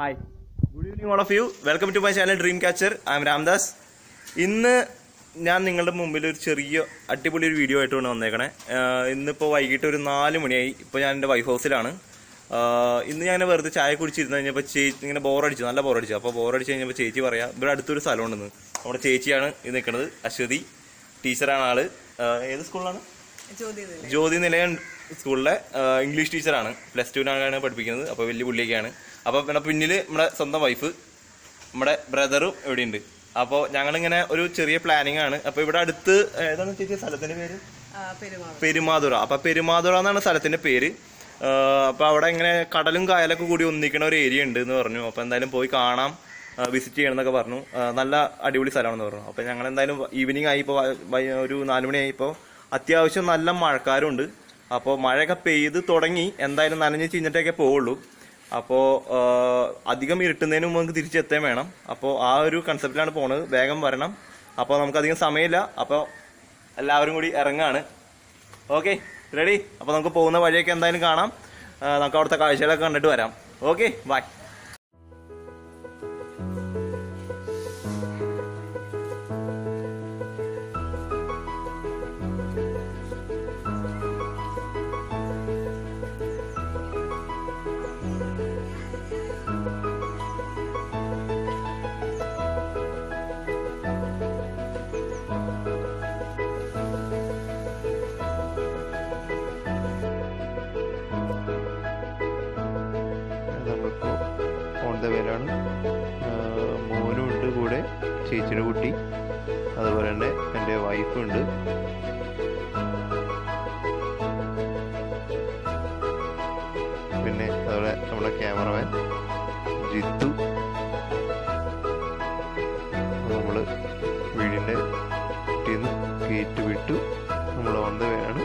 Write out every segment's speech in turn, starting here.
hi good evening all of you welcome to my channel dream catcher I'm Ramdas ഇന്ന് ഞാൻ നിങ്ങളുടെ മുമ്പിൽ ഒരു ചെറിയ അടിപൊളി ഒരു വീഡിയോ ആയിട്ട് കൊണ്ട് വന്നേക്കണേ ആഹ് ഇന്നിപ്പോൾ വൈകിട്ട് ഒരു നാല് മണിയായി ഇപ്പോൾ ഞാൻ എൻ്റെ വൈഫ് ഹൗസിലാണ് ആഹ് ഇന്ന് ഞാൻ വെറുതെ ചായ കുടിച്ചിരുന്ന് കഴിഞ്ഞപ്പോൾ ചേച്ചി ഇങ്ങനെ ബോറടിച്ചു നല്ല ബോറടിച്ചു അപ്പോൾ ബോറടിച്ച് കഴിഞ്ഞപ്പോൾ ചേച്ചി പറയാം ഇവിടെ അടുത്തൊരു സ്ഥലം ഉണ്ടെന്ന് നമ്മുടെ ചേച്ചിയാണ് ഇത് നിൽക്കുന്നത് അശ്വതി ടീച്ചറാണ് ആള് ആഹ് ഏത് സ്കൂളിലാണ് ജ്യോതി നിലയം സ്കൂളിലെ ആഹ് ഇംഗ്ലീഷ് ടീച്ചറാണ് പ്ലസ് ടുവിനാണ് പഠിപ്പിക്കുന്നത് അപ്പോൾ വലിയ പുള്ളിയൊക്കെയാണ് അപ്പോൾ പിന്നെ പിന്നിൽ നമ്മുടെ സ്വന്തം വൈഫ് നമ്മുടെ ബ്രദറും ഇവിടെയുണ്ട് അപ്പോൾ ഞങ്ങളിങ്ങനെ ഒരു ചെറിയ പ്ലാനിങ് ആണ് അപ്പോൾ ഇവിടെ അടുത്ത് ഏതാണ് ചേച്ചി സ്ഥലത്തിന്റെ പേര് പെരുമാതുറ അപ്പൊ പെരുമാതുറ എന്നാണ് സ്ഥലത്തിന്റെ പേര് ആഹ് അപ്പൊ അവിടെ ഇങ്ങനെ കടലും കായലൊക്കെ കൂടി ഒന്നിക്കണ ഒരു ഏരിയ ഉണ്ട് എന്ന് പറഞ്ഞു അപ്പൊ എന്തായാലും പോയി കാണാം വിസിറ്റ് ചെയ്യണം എന്നൊക്കെ പറഞ്ഞു ആഹ് നല്ല അടിപൊളി സ്ഥലമാണെന്ന് പറഞ്ഞു അപ്പൊ ഞങ്ങൾ എന്തായാലും ഈവനിങ് ആയി ഇപ്പോൾ ഒരു നാലുമണി ആയിപ്പോൾ അത്യാവശ്യം നല്ല മഴക്കാരുണ്ട് അപ്പോൾ മഴയൊക്കെ പെയ്ത് തുടങ്ങി എന്തായാലും നനഞ്ഞ് ചീഞ്ഞിട്ടൊക്കെ പോവുള്ളൂ അപ്പോൾ അധികം ഇരുട്ടുന്നതിന് മുമ്പ് നമുക്ക് തിരിച്ചെത്താൻ വേണം അപ്പോൾ ആ ഒരു കൺസെപ്റ്റിലാണ് പോണത് വേഗം വരണം അപ്പോൾ നമുക്ക് അധികം സമയമില്ല അപ്പോൾ എല്ലാവരും കൂടി ഇറങ്ങാണ് ഓക്കെ റെഡി അപ്പോൾ നമുക്ക് പോകുന്ന വഴിയൊക്കെ എന്തായാലും കാണാം ആ, നമുക്ക് അവിടുത്തെ കാഴ്ചകളൊക്കെ കണ്ടിട്ട് വരാം ഓക്കെ ബൈ നമ്മളിപ്പോൾ ഓൺ ദ വേലാണ് മോനും ഉണ്ട് കൂടെ ചേച്ചിയുടെ കുട്ടി അതുപോലെ തന്നെ എൻ്റെ വൈഫും ഉണ്ട് പിന്നെ അതുപോലെ നമ്മുടെ ക്യാമറമാൻ ജിത്തു നമ്മൾ വീടിൻ്റെ കുട്ടിന്ന് ഗേറ്റ് വിട്ടു നമ്മൾ ഓൺ ദ വേയാണ്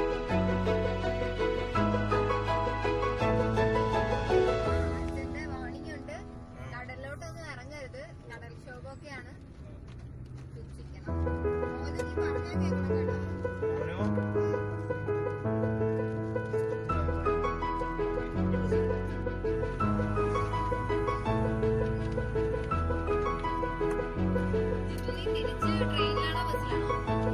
അച്ഛന്റെ വാണിംഗ് ഉണ്ട് കടലിലോട്ടൊന്നും ഇറങ്ങരുത് കടൽക്ഷോഭമൊക്കെയാണ് സൂക്ഷിക്കണം മോനെ നീ പറഞ്ഞാൽ കേൾക്കണം കേട്ടോ ജില്ലി തിരിച്ച് ട്രെയിനിലാണോ ബസ്സിലാണോ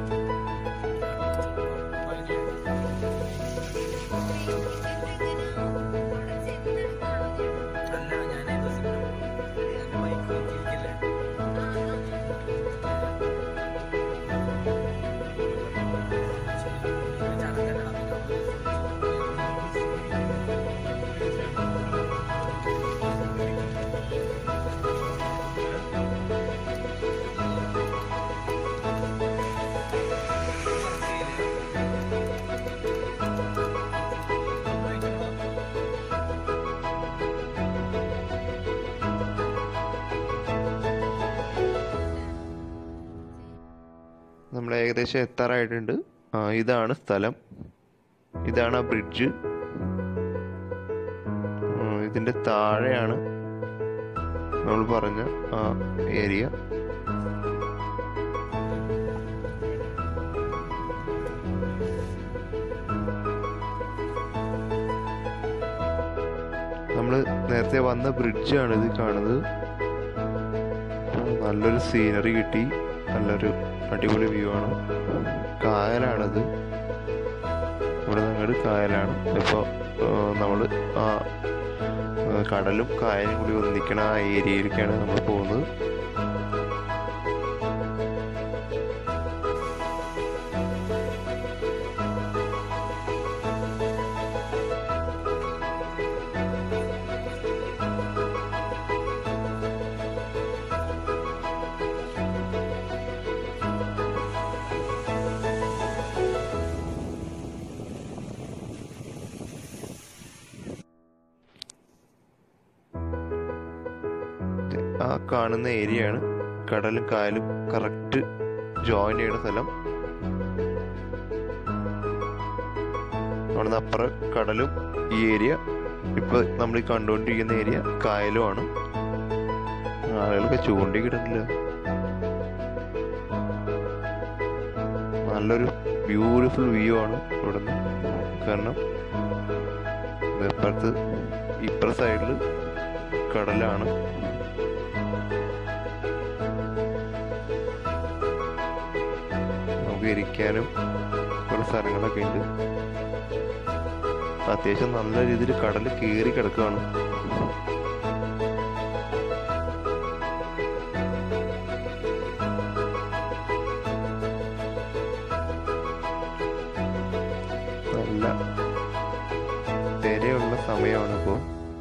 നമ്മൾ ഏകദേശം എത്താറായിട്ടുണ്ട് ആ, ഇതാണ് സ്ഥലം ഇതാണ് ആ ബ്രിഡ്ജ് ഇതിൻ്റെ താഴെയാണ് നമ്മൾ പറഞ്ഞ ആ ഏരിയ നമ്മൾ നേരത്തെ വന്ന ബ്രിഡ്ജാണ് ഇത് കാണുന്നത് നല്ലൊരു സീനറി കിട്ടി നല്ലൊരു അടിപൊളി വ്യൂ ആണ് കായലാണത് ഇവിടെ ഞങ്ങളുടെ കായലാണ് ഇപ്പോൾ നമ്മൾ ആ ആ, കടലും കായലും കൂടി ഒന്നിക്കണ ആ ഏരിയയിലേക്കാണ് നമ്മൾ പോകുന്നത് ആ കാണുന്ന ഏരിയയാണ് കടലും കായലും കറക്റ്റ് ജോയിൻ ചെയ്യുന്ന സ്ഥലം അവിടുന്ന് അപ്പുറം കടലും ഈ ഏരിയ ഇപ്പൊ നമ്മൾ ഈ കണ്ടുകൊണ്ടിരിക്കുന്ന ഏരിയ കായലുമാണ് ആളുകളൊക്കെ ചൂണ്ടിക്കിടുന്നില്ല നല്ലൊരു ബ്യൂട്ടിഫുൾ വ്യൂ ആണ് ഇവിടുന്ന് കാരണം ഇത് ഇപ്പുറത്ത് ഇപ്പുറ സൈഡിൽ കടലാണ് നമുക്ക് ഇരിക്കാനും കുറേ സ്ഥലങ്ങളൊക്കെ ഉണ്ട് അത്യാവശ്യം നല്ല രീതിയിൽ കടൽ കീറി കിടക്കുകയാണ് നല്ല തിരയുള്ള സമയമാണ് ഇപ്പോൾ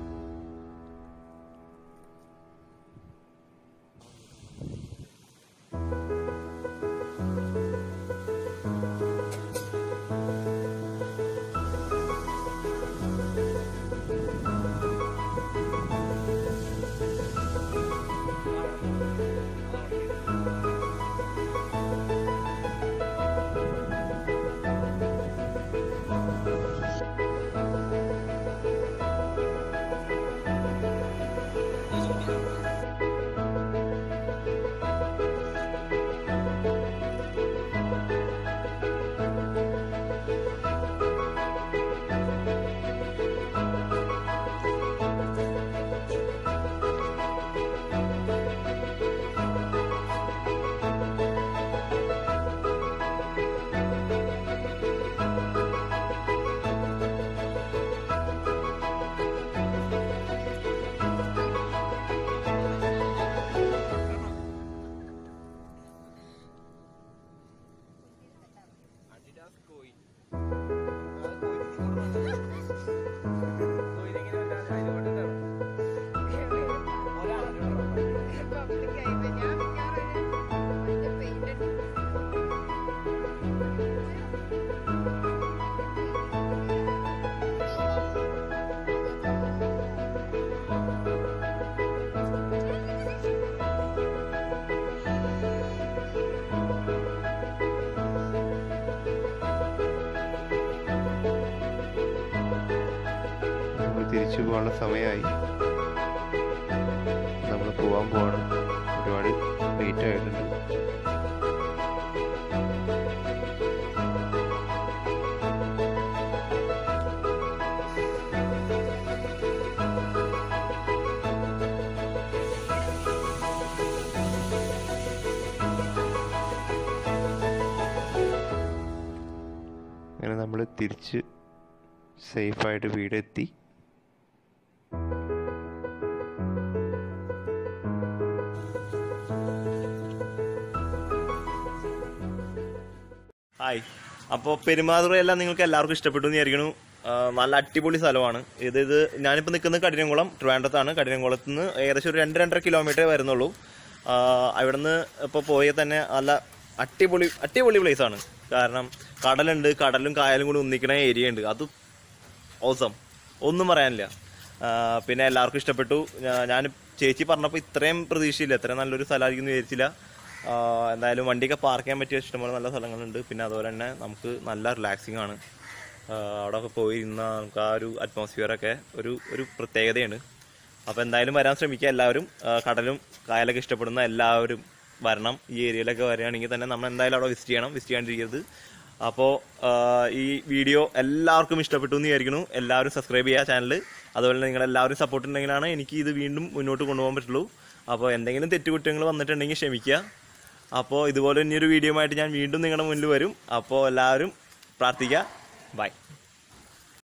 നമ്മൾ തിരിച്ചു പോകാനുള്ള സമയമായി നമ്മൾ പോവാൻ പോവാണ് ഒരുപാട് ലേറ്റ് ആയിട്ടുണ്ട് അങ്ങനെ നമ്മൾ തിരിച്ച് സേഫായിട്ട് വീടെത്തി ഹായ് അപ്പോൾ പെരുമാതുറയെല്ലാം നിങ്ങൾക്ക് എല്ലാവർക്കും ഇഷ്ടപ്പെട്ടു എന്ന് വിചാരിക്കണു ആ, നല്ല അടിപൊളി സ്ഥലമാണ് ഇത് ഇത് ഞാനിപ്പോൾ നിൽക്കുന്നത് കഠിനംകുളം ട്രിവാൻഡ്രത്താണ് കഠിനംകുളത്ത് നിന്ന് ഏകദേശം ഒരു രണ്ട് രണ്ടര കിലോമീറ്റർ വരുന്നുള്ളൂ ആ, അവിടുന്ന് ഇപ്പോൾ പോയാൽ തന്നെ നല്ല അടിപൊളി അടിപൊളി place ആണ് കാരണം കടലുണ്ട് കടലും കായലും കൂടി ഒന്നിക്കണ ഏരിയ ഉണ്ട് അത് ഓസം ഒന്നും പറയാനില്ല ആ, പിന്നെ എല്ലാവർക്കും ഇഷ്ടപ്പെട്ടു ഞാ- ഞാൻ ചേച്ചി പറഞ്ഞപ്പോൾ ഇത്രയും പ്രതീക്ഷയില്ല ഇത്രയും നല്ലൊരു സ്ഥലമായിരിക്കും എന്ന് വിചാരിച്ചില്ല ആ, എന്തായാലും വണ്ടിയൊക്കെ പാർക്ക് ചെയ്യാൻ പറ്റിയ ഇഷ്ടംപോലെ നല്ല സ്ഥലങ്ങളുണ്ട് പിന്നെ അതുപോലെ തന്നെ നമുക്ക് നല്ല റിലാക്സിങ് ആണ് ആ, അവിടെ ഒക്കെ പോയി ഇരുന്ന നമുക്ക് ആ ഒരു അറ്റ്മോസ്ഫിയറൊക്കെ ഒരു ഒരു പ്രത്യേകതയാണ് അപ്പോൾ എന്തായാലും വരാൻ ശ്രമിക്കുക എല്ലാവരും ആ, കടലും കായലൊക്കെ ഇഷ്ടപ്പെടുന്ന എല്ലാവരും വരണം ഈ ഏരിയയിലൊക്കെ വരികയാണെങ്കിൽ തന്നെ നമ്മൾ എന്തായാലും അവിടെ വിസിറ്റ് ചെയ്യണം വിസിറ്റ് ചെയ്യാണ്ടിരിക്കരുത് അപ്പോൾ ഈ വീഡിയോ എല്ലാവർക്കും ഇഷ്ടപ്പെട്ടു എന്ന് വിചാരിക്കുന്നു എല്ലാവരും സബ്സ്ക്രൈബ് ചെയ്യുക ചാനൽ അതുപോലെ തന്നെ നിങ്ങൾ എല്ലാവരും സപ്പോർട്ട് ഉണ്ടെങ്കിലാണ് എനിക്ക് ഇത് വീണ്ടും മുന്നോട്ട് കൊണ്ടുപോകാൻ പറ്റുള്ളൂ അപ്പോൾ എന്തെങ്കിലും തെറ്റുകുറ്റങ്ങൾ വന്നിട്ടുണ്ടെങ്കിൽ ക്ഷമിക്കുക അപ്പോൾ ഇതുപോലെ ഇനിയൊരു വീഡിയോ ആയിട്ട് ഞാൻ വീണ്ടും നിങ്ങളുടെ മുന്നിൽ വരും അപ്പോൾ എല്ലാവരും പ്രാർത്ഥിക്കുക ബൈ